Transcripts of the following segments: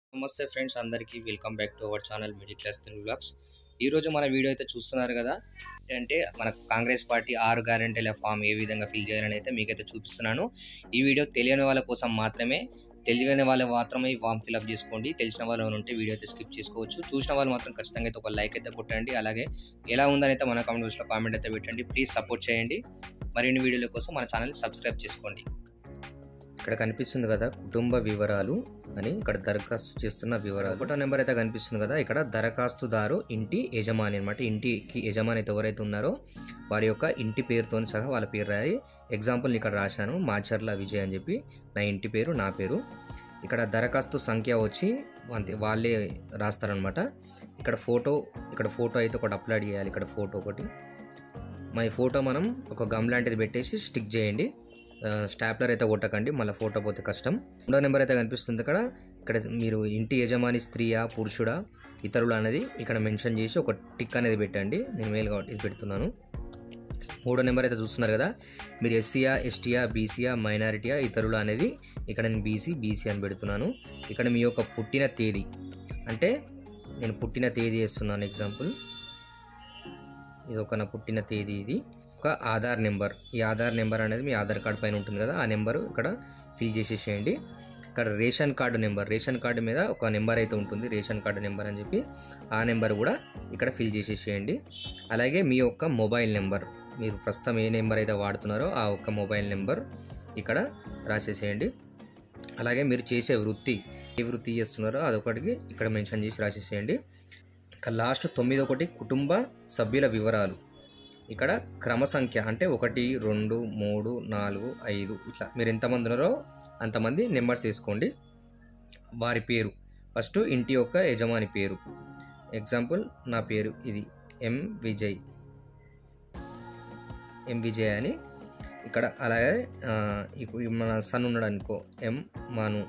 నమస్తే ఫ్రెండ్స్ అందరికీ welcome back to our channel middle class Telugu blogs ఈరోజు మన వీడియో అయితే చూస్తున్నారు కదా అంటే మన కాంగ్రెస్ పార్టీ ఆరు గ్యారెంటీల ఫామ్ ఏ విధంగా ఫిల్ చేయాలని అయితే మీకైతే చూపిస్తున్నాను ఈ వీడియో తెలియని వాళ్ళ కోసం మాత్రమే తెలియని వాళ్ళు మాత్రమే ఈ ఫామ్ ఫిల్అప్ చేసుకోండి తెలిసిన వాళ్ళు ఎవరైనా ఉంటే వీడియో అయితే స్కిప్ చేసుకోవచ్చు చూసిన వాళ్ళు మాత్రం ఖచ్చితంగా అయితే ఒక లైక్ అయితే కొట్టండి అలాగే ఎలా ఉందని అయితే మన కామెంట్ బాక్స్లో కామెంట్ అయితే పెట్టండి ప్లీజ్ సపోర్ట్ చేయండి మరిన్ని వీడియోల కోసం మన ఛానల్ సబ్స్క్రైబ్ చేసుకోండి ఇక్కడ కనిపిస్తుంది కదా కుటుంబ వివరాలు అని ఇక్కడ దరఖాస్తు చేస్తున్న వివరాలు ఒకటో నెంబర్ అయితే కనిపిస్తుంది కదా ఇక్కడ దరఖాస్తుదారు ఇంటి యజమాని అనమాట ఇంటికి యజమాని అయితే ఎవరైతే ఉన్నారో వారి యొక్క ఇంటి పేరుతో సహా వాళ్ళ పేరు రాయి ఎగ్జాంపుల్ ఇక్కడ రాశాను మాచర్ల విజయ్ అని చెప్పి నా ఇంటి పేరు నా పేరు ఇక్కడ దరఖాస్తు సంఖ్య వచ్చి అంతే వాళ్ళే రాస్తారనమాట ఇక్కడ ఫోటో ఇక్కడ ఫోటో అయితే ఒకటి అప్లోడ్ చేయాలి ఇక్కడ ఫోటో ఒకటి మన ఈ ఫోటో మనం ఒక గమ్ లాంటిది పెట్టేసి స్టిక్ చేయండి స్టాప్లర్ అయితే కొట్టకండి మళ్ళీ ఫోటో పోతే కష్టం రెండో నెంబర్ అయితే కనిపిస్తుంది ఇక్కడ ఇక్కడ మీరు ఇంటి యజమాని స్త్రీయా పురుషుడా ఇతరులు అనేది ఇక్కడ మెన్షన్ చేసి ఒక టిక్ అనేది పెట్టండి నేను మేలు కాబట్టి ఇది పెడుతున్నాను మూడో నెంబర్ అయితే చూస్తున్నారు కదా మీరు ఎస్సీయా ఎస్టీయా బీసీయా మైనారిటీయా ఇతరులు అనేది ఇక్కడ నేను బీసీ బీసీ అని పెడుతున్నాను ఇక్కడ మీ యొక్క పుట్టిన తేదీ అంటే నేను పుట్టిన తేదీ వేస్తున్నాను ఎగ్జాంపుల్ ఇది ఒక నా పుట్టిన తేదీ ఇది ఒక ఆధార్ నెంబర్ ఈ ఆధార్ నెంబర్ అనేది మీ ఆధార్ కార్డ్ పైన ఉంటుంది కదా ఆ నెంబర్ ఇక్కడ ఫిల్ చేసేసేయండి ఇక్కడ ration card number ration card మీద ఒక నెంబర్ అయితే ఉంటుంది రేషన్ కార్డు నెంబర్ అని చెప్పి ఆ నెంబర్ కూడా ఇక్కడ ఫిల్ చేసేసేయండి అలాగే మీ యొక్క మొబైల్ నెంబర్ మీరు ప్రస్తుతం ఏ నెంబర్ అయితే వాడుతున్నారో ఆ ఒక్క మొబైల్ నెంబర్ ఇక్కడ రాసేసేయండి అలాగే మీరు చేసే వృత్తి ఏ వృత్తి చేస్తున్నారో అదొకటికి ఇక్కడ మెన్షన్ చేసి రాసేసేయండి ఇక లాస్ట్ తొమ్మిది ఒకటి కుటుంబ సభ్యుల వివరాలు ఇక్కడ క్రమ సంఖ్య అంటే ఒకటి రెండు మూడు నాలుగు ఐదు ఇట్లా మీరు ఎంతమంది ఉన్నారో అంతమంది నెంబర్స్ వేసుకోండి వారి పేరు ఫస్ట్ ఇంటి యొక్క యజమాని పేరు ఎగ్జాంపుల్ నా పేరు ఇది ఎం విజయ్ ఎం విజయ్ అని ఇక్కడ అలాగే ఆ, ఇప్పుడు మన సన్ ఉన్నాడు అనుకో ఎం మాను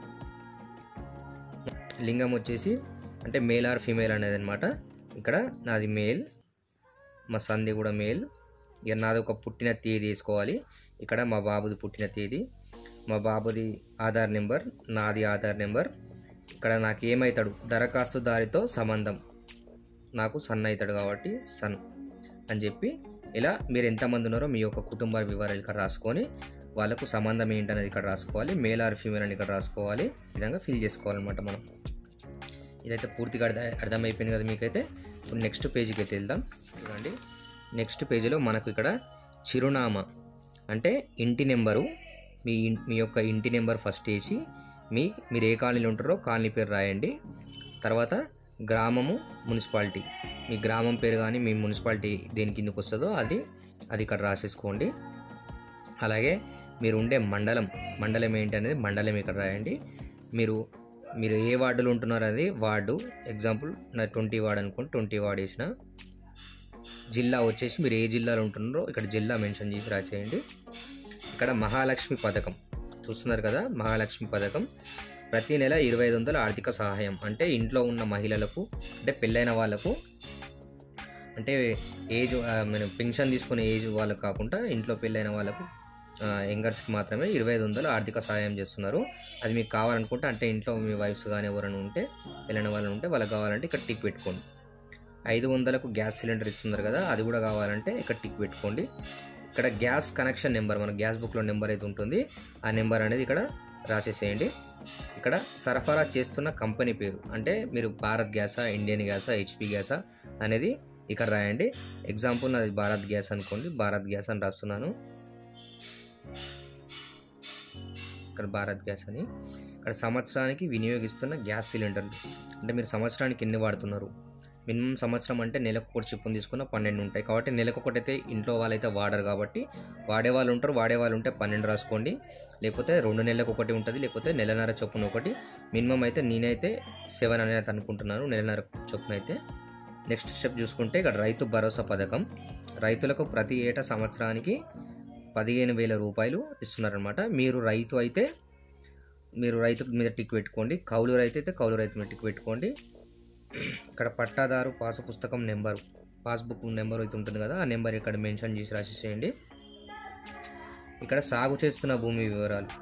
లింగం వచ్చేసి అంటే మేల్ ఆర్ ఫీమేల్ అనేది అనమాట ఇక్కడ నాది మేల్ మా సంది కూడా మేల్ ఇక నాది ఒక పుట్టిన తేదీ వేసుకోవాలి ఇక్కడ మా బాబుది పుట్టిన తేదీ మా బాబుది ఆధార్ నెంబర్ నాది ఆధార్ నెంబర్ ఇక్కడ నాకు ఏమవుతాడు దరఖాస్తుదారితో సంబంధం నాకు సన్ అవుతాడు కాబట్టి సన్ అని చెప్పి ఇలా మీరు ఎంతమంది ఉన్నారో మీ యొక్క కుటుంబ వివరాలు ఇక్కడ రాసుకొని వాళ్ళకు సంబంధం ఏంటనేది ఇక్కడ రాసుకోవాలి మేల్ ఆర్ ఫీమేల్ అని ఇక్కడ రాసుకోవాలి ఈ విధంగా ఫిల్ చేసుకోవాలన్నమాట మనం ఇదైతే పూర్తిగా అర్థ అర్థమైపోయింది కదా మీకైతే ఇప్పుడు నెక్స్ట్ పేజీకి అయితే వెళ్దాం చూడండి నెక్స్ట్ పేజీలో మనకు ఇక్కడ చిరునామా అంటే ఇంటి నెంబరు మీ ఇన్- మీ యొక్క ఇంటి నెంబర్ ఫస్ట్ వేసి మీ మీరు ఏ కాలనీలో ఉంటారో కాలనీ పేరు రాయండి తర్వాత గ్రామము మున్సిపాలిటీ మీ గ్రామం పేరు కానీ మీ మున్సిపాలిటీ దేని కిందకు వస్తుందో అది అది ఇక్కడ రాసేసుకోండి అలాగే మీరు ఉండే మండలం మండలం ఏంటి అనేది మండలం ఇక్కడ రాయండి మీరు మీరు ఏ వార్డులో ఉంటున్నారో అది వార్డు ఎగ్జాంపుల్ నా ట్వంటీ వార్డ్ అనుకోండి ట్వంటీ వార్డ్ వేసిన జిల్లా వచ్చేసి మీరు ఏ జిల్లాలో ఉంటున్నారో ఇక్కడ జిల్లా మెన్షన్ చేసి రాసేయండి ఇక్కడ మహాలక్ష్మి పథకం చూస్తున్నారు కదా మహాలక్ష్మి పథకం ప్రతి నెల ఇరవై ఐదు వందల ఆర్థిక సహాయం అంటే ఇంట్లో ఉన్న మహిళలకు అంటే పెళ్ళైన వాళ్ళకు అంటే ఏజ్ ఆ, మన పెన్షన్ తీసుకునే ఏజ్ వాళ్ళకు కాకుండా ఇంట్లో పెళ్ళైన వాళ్ళకు యంగర్స్కి మాత్రమే ఇరవై ఐదు వందలు ఆర్థిక సహాయం చేస్తున్నారు అది మీకు కావాలనుకుంటే అంటే ఇంట్లో మీ వైఫ్స్ కానీ ఎవరైనా ఉంటే పెళ్ళైన వాళ్ళు ఉంటే వాళ్ళకి కావాలంటే ఇక్కడ టిక్ పెట్టుకోండి ఐదు వందలకు గ్యాస్ సిలిండర్ ఇస్తున్నారు కదా అది కూడా కావాలంటే ఇక్కడ టిక్ పెట్టుకోండి ఇక్కడ గ్యాస్ కనెక్షన్ నెంబర్ మన గ్యాస్ బుక్లో నెంబర్ అయితే ఉంటుంది ఆ నెంబర్ అనేది ఇక్కడ రాసేసేయండి ఇక్కడ సరఫరా చేస్తున్న కంపెనీ పేరు అంటే మీరు భారత్ గ్యాసా ఇండియన్ గ్యాసా హెచ్పి గ్యాసా అనేది ఇక్కడ రాయండి ఎగ్జాంపుల్ నాది భారత్ గ్యాస్ అనుకోండి భారత్ గ్యాస్ అని రాస్తున్నాను ఇక్కడ భారత్ గ్యాస్ అని ఇక్కడ సంవత్సరానికి వినియోగిస్తున్న గ్యాస్ సిలిండర్లు అంటే మీరు సంవత్సరానికి ఎన్ని వాడుతున్నారు మినిమం సంవత్సరం అంటే నెలకు ఒకటి చిప్పుని తీసుకున్న పన్నెండు ఉంటాయి కాబట్టి నెలకు ఒకటైతే ఇంట్లో వాళ్ళైతే వాడరు కాబట్టి వాడే వాళ్ళు ఉంటారు వాడే వాళ్ళు ఉంటే పన్నెండు రాసుకోండి లేకపోతే రెండు నెలలకు ఒకటి ఉంటుంది లేకపోతే నెలన్నర చొప్పున ఒకటి మినిమం అయితే నేనైతే సెవెన్ అనేది అనుకుంటున్నాను నెలన్నర చొప్పున అయితే నెక్స్ట్ స్టెప్ చూసుకుంటే ఇక్కడ రైతు భరోసా పథకం రైతులకు ప్రతి ఏటా సంవత్సరానికి పదిహేను వేల రూపాయలు ఇస్తున్నారనమాట మీరు రైతు అయితే మీరు రైతు మీద టిక్ పెట్టుకోండి కౌలు రైతు అయితే కౌలు రైతు మీద టిక్ పెట్టుకోండి ఇక్కడ పట్టాదారు పాసు పుస్తకం నెంబరు పాస్బుక్ నెంబర్ అయితే ఉంటుంది కదా ఆ నెంబర్ ఇక్కడ మెన్షన్ చేసి రాసేసేయండి ఇక్కడ సాగు చేస్తున్న భూమి వివరాలు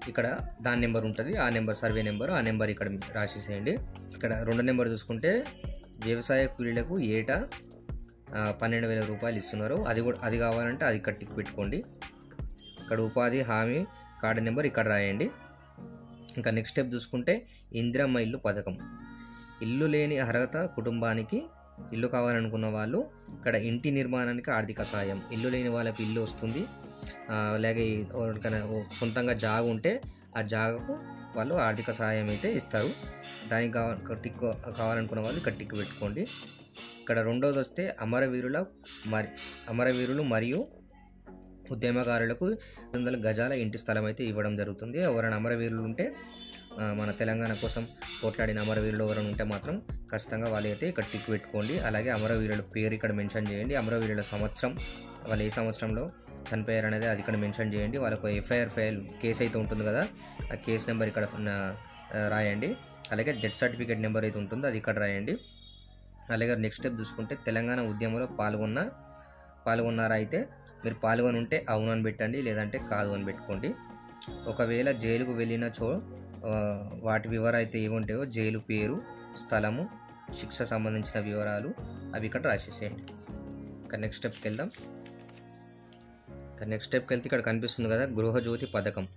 ఇక్కడ దాని నెంబర్ ఉంటుంది ఆ నెంబర్ సర్వే నెంబర్ ఆ నెంబర్ ఇక్కడ రాసేసేయండి ఇక్కడ రెండు నెంబర్ చూసుకుంటే వ్యవసాయ కూలీలకు ఏటా ఆ, పన్నెండు వేల రూపాయలు ఇస్తున్నారు అది కూడా అది కావాలంటే అది ఇక్కడ టిక్ పెట్టుకోండి ఇక్కడ ఉపాధి హామీ కార్డు నెంబర్ ఇక్కడ రాయండి ఇంకా నెక్స్ట్ స్టెప్ చూసుకుంటే ఇందిరమ్మ ఇల్లు పథకం ఇల్లు లేని అర్హత కుటుంబానికి ఇల్లు కావాలనుకున్న వాళ్ళు ఇక్కడ ఇంటి నిర్మాణానికి ఆర్థిక సహాయం ఇల్లు లేని వాళ్ళకి ఇల్లు వస్తుంది ఆ, అలాగే ఎవరికైనా ఓ సొంతంగా జాగ ఉంటే ఆ జాగకు వాళ్ళు ఆర్థిక సహాయం అయితే ఇస్తారు దానికి కావ టిక్ కావాలనుకున్న వాళ్ళు ఇక్కడ టిక్ పెట్టుకోండి ఇక్కడ రెండోది వస్తే అమరవీరుల మరి అమరవీరులు మరియు ఉద్యమకారులకు ఐదు వందల గజాల ఇంటి స్థలం అయితే ఇవ్వడం జరుగుతుంది ఎవరైనా అమరవీరులు ఉంటే ఆ, మన తెలంగాణ కోసం పోట్లాడిన అమరవీరులు ఎవరైనా ఉంటే మాత్రం ఖచ్చితంగా వాళ్ళు అయితే ఇక్కడ టిక్ పెట్టుకోండి అలాగే అమరవీరుల పేరు ఇక్కడ మెన్షన్ చేయండి అమరవీరుల సంవత్సరం వాళ్ళు ఏ సంవత్సరంలో చనిపోయారు అనేది అది ఇక్కడ మెన్షన్ చేయండి వాళ్ళకు ఎఫ్ఐఆర్ ఫైల్ కేసు అయితే ఉంటుంది కదా ఆ కేసు నెంబర్ ఇక్కడ నా- ఆ, రాయండి అలాగే డెత్ సర్టిఫికేట్ నెంబర్ అయితే ఉంటుందో అది ఇక్కడ రాయండి అలాగే నెక్స్ట్ స్టెప్ చూసుకుంటే తెలంగాణ ఉద్యమంలో పాల్గొన్న పాల్గొన్నారా అయితే మీరు పాల్గొని ఉంటే అవును అని పెట్టండి లేదంటే కాదు అని పెట్టుకోండి ఒకవేళ జైలుకు వెళ్ళిన చో ఆ, వాటి వివరాలు అయితే ఏముంటాయో జైలు పేరు స్థలము శిక్ష సంబంధించిన వివరాలు అవి ఇక్కడ రాసేసేయండి ఇక నెక్స్ట్ స్టెప్కి వెళ్దాం ఇక నెక్స్ట్ స్టెప్కి వెళ్తే ఇక్కడ కనిపిస్తుంది కదా గృహజ్యోతి పథకం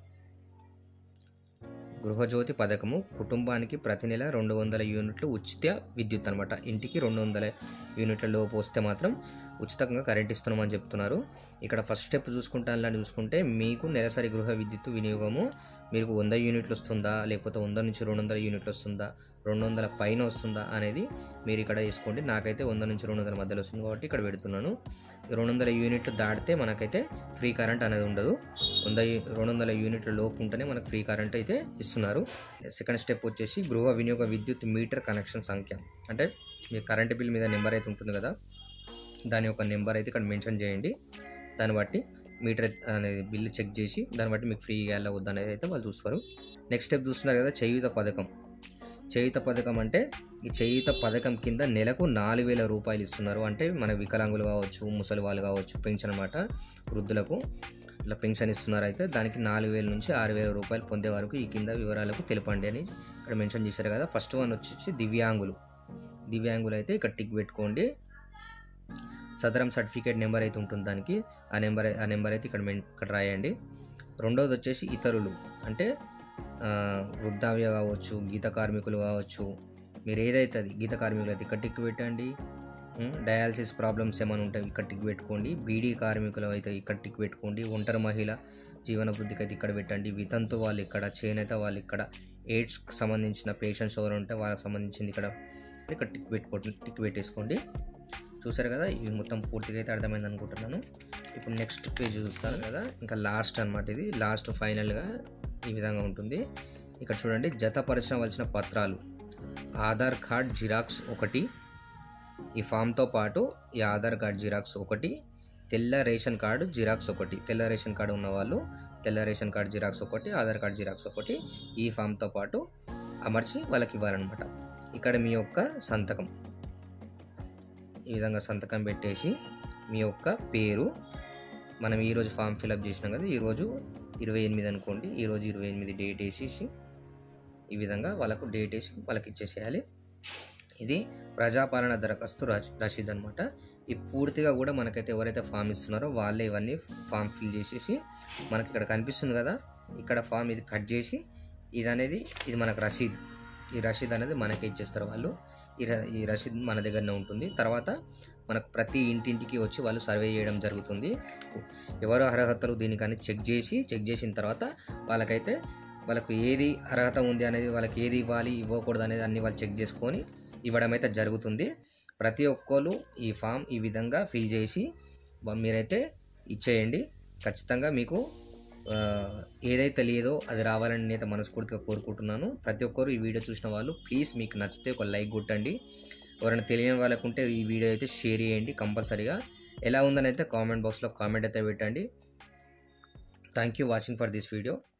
గృహజ్యోతి పథకము కుటుంబానికి ప్రతి నెల రెండు వందల యూనిట్లు ఉచిత విద్యుత్ అనమాట ఇంటికి రెండు వందల యూనిట్ల లోపు వస్తే మాత్రం ఉచితంగా కరెంట్ ఇస్తున్నామని చెప్తున్నారు ఇక్కడ ఫస్ట్ స్టెప్ చూసుకుంటే అలా చూసుకుంటే మీకు నెలసరి గృహ విద్యుత్ వినియోగము మీకు వంద యూనిట్లు వస్తుందా లేకపోతే వంద నుంచి రెండు వందల యూనిట్లు వస్తుందా రెండు వందల పైన వస్తుందా అనేది మీరు ఇక్కడ వేసుకోండి నాకైతే వంద నుంచి రెండు వందల మధ్యలో వస్తుంది కాబట్టి ఇక్కడ పెడుతున్నాను రెండు వందల యూనిట్లు దాటితే మనకైతే ఫ్రీ కరెంట్ అనేది ఉండదు వంద యూ- రెండు వందల యూనిట్ల లోపు ఉంటేనే మనకు ఫ్రీ కరెంట్ అయితే ఇస్తున్నారు సెకండ్ స్టెప్ వచ్చేసి గృహ వినియోగ విద్యుత్ మీటర్ కనెక్షన్ సంఖ్య అంటే మీ కరెంట్ బిల్ మీద నెంబర్ అయితే ఉంటుంది కదా దాని యొక్క నెంబర్ అయితే ఇక్కడ మెన్షన్ చేయండి దాన్ని బట్టి మీటర్ అనేది బిల్లు చెక్ చేసి దాన్ని బట్టి మీకు ఫ్రీ ఇవ్వాలా వద్దా అనేది అయితే వాళ్ళు చూస్తారు నెక్స్ట్ స్టెప్ చూస్తున్నారు కదా చేయుత పథకం చేయుత పథకం అంటే ఈ చేయుత పథకం కింద నెలకు నాలుగు వేల రూపాయలు ఇస్తున్నారు అంటే మన వికలాంగులు కావచ్చు ముసలి వాళ్ళు కావచ్చు పెన్షన్ అనమాట వృద్ధులకు ఇట్లా పెన్షన్ ఇస్తున్నారు అయితే దానికి నాలుగు వేల నుంచి ఆరు వేల రూపాయలు పొందే వరకు ఈ కింద వివరాలకు తెలపండి అని ఇక్కడ మెన్షన్ చేశారు కదా ఫస్ట్ వన్ వచ్చేసి దివ్యాంగులు దివ్యాంగులు అయితే ఇక్కడ టిక్ పెట్టుకోండి సదరం సర్టిఫికేట్ నెంబర్ అయితే ఉంటుంది దానికి ఆ నెంబర్ ఆ నెంబర్ అయితే ఇక్కడ మెన్ ఇక్కడ రాయండి రెండవది వచ్చేసి ఇతరులు అంటే ఆ, వృద్ధాప్య కావచ్చు గీత కార్మికులు కావచ్చు మీరు ఏదైతే అది గీత కార్మికులు అయితే ఇక్కడ టిక్ పెట్టండి ఉం, డయాలసిస్ ప్రాబ్లమ్స్ ఏమైనా ఉంటాయి ఇక్కడ టిక్ పెట్టుకోండి బీడీ కార్మికులు అయితే ఇక్కడ టిక్ పెట్టుకోండి ఒంటరి మహిళ జీవన వృద్ధికి అయితే ఇక్కడ పెట్టండి వితంతు వాళ్ళు ఇక్కడ చేనేత వాళ్ళు ఇక్కడ ఎయిడ్స్కి సంబంధించిన పేషెంట్స్ ఎవరు ఉంటే వాళ్ళకి సంబంధించింది ఇక్కడ ఇక్కడ టిక్ పెట్టుకోండి టిక్ పెట్టేసుకోండి చూసారు కదా ఇది మొత్తం పూర్తిగా అయితే అర్థమైంది అనుకుంటున్నాను ఇప్పుడు నెక్స్ట్ పేజ్ చూస్తాను కదా ఇంకా లాస్ట్ అన్నమాట ఇది లాస్ట్ ఫైనల్గా ఈ విధంగా ఉంటుంది ఇక్కడ చూడండి జతపరచవలసిన పత్రాలు ఆధార్ కార్డ్ జిరాక్స్ ఒకటి ఈ ఫామ్తో పాటు ఈ ఆధార్ కార్డ్ జిరాక్స్ ఒకటి తెల్ల రేషన్ కార్డు జిరాక్స్ ఒకటి తెల్ల రేషన్ కార్డు ఉన్న వాళ్ళు తెల్ల రేషన్ కార్డు జిరాక్స్ ఒకటి ఆధార్ కార్డ్ జిరాక్స్ ఒకటి ఈ ఫామ్తో పాటు అమర్చి వాళ్ళకి ఇవ్వాలన్నమాట ఇక్కడ మీ యొక్క సంతకం ఈ విధంగా సంతకం పెట్టేసి మీ యొక్క పేరు మనం ఈరోజు ఫామ్ ఫిలప్ చేసినాం కదా ఈరోజు ఇరవై ఎనిమిది అనుకోండి ఈరోజు ఇరవై ఎనిమిది డేట్ వేసేసి ఈ విధంగా వాళ్ళకు డేట్ వేసి వాళ్ళకి ఇచ్చేసేయాలి ఇది ప్రజాపాలన దరఖాస్తు రసీ- రసీద్ అనమాట ఈ పూర్తిగా కూడా మనకైతే ఎవరైతే ఫామ్ ఇస్తున్నారో వాళ్ళే ఇవన్నీ ఫామ్ ఫిల్ చేసేసి మనకి ఇక్కడ కనిపిస్తుంది కదా ఇక్కడ ఫామ్ ఇది కట్ చేసి ఇది అనేది ఇది మనకు రసీద్ ఈ రసీద్ అనేది మనకే ఇచ్చేస్తారు వాళ్ళు ఈ ర- ఈ రసీద్ మన దగ్గరనే ఉంటుంది తర్వాత మనకు ప్రతి ఇంటింటికి వచ్చి వాళ్ళు సర్వే చేయడం జరుగుతుంది ఎవరు అర్హతలు దీనికని చెక్ చేసి చెక్ చేసిన తర్వాత వాళ్ళకైతే వాళ్ళకు ఏది అర్హత ఉంది అనేది వాళ్ళకి ఏది ఇవ్వాలి ఇవ్వకూడదు అనేది అన్ని వాళ్ళు చెక్ చేసుకొని ఇవ్వడం అయితే జరుగుతుంది ప్రతి ఒక్కరు ఈ ఫామ్ ఈ విధంగా ఫిల్ చేసి బ- మీరైతే ఇచ్చేయండి ఖచ్చితంగా మీకు ఆ, ఏదైతే లేదో అది రావాలని నేనైతే మనస్ఫూర్తిగా కోరుకుంటున్నాను ప్రతి ఒక్కరు ఈ వీడియో చూసిన వాళ్ళు ప్లీజ్ మీకు నచ్చితే ఒక లైక్ కొట్టండి ఎవరైనా తెలియని వాళ్ళకు ఉంటే ఈ వీడియో అయితే షేర్ చేయండి కంపల్సరీగా ఎలా ఉందని అయితే కామెంట్ బాక్స్లో కామెంట్ అయితే పెట్టండి thank you watching for this video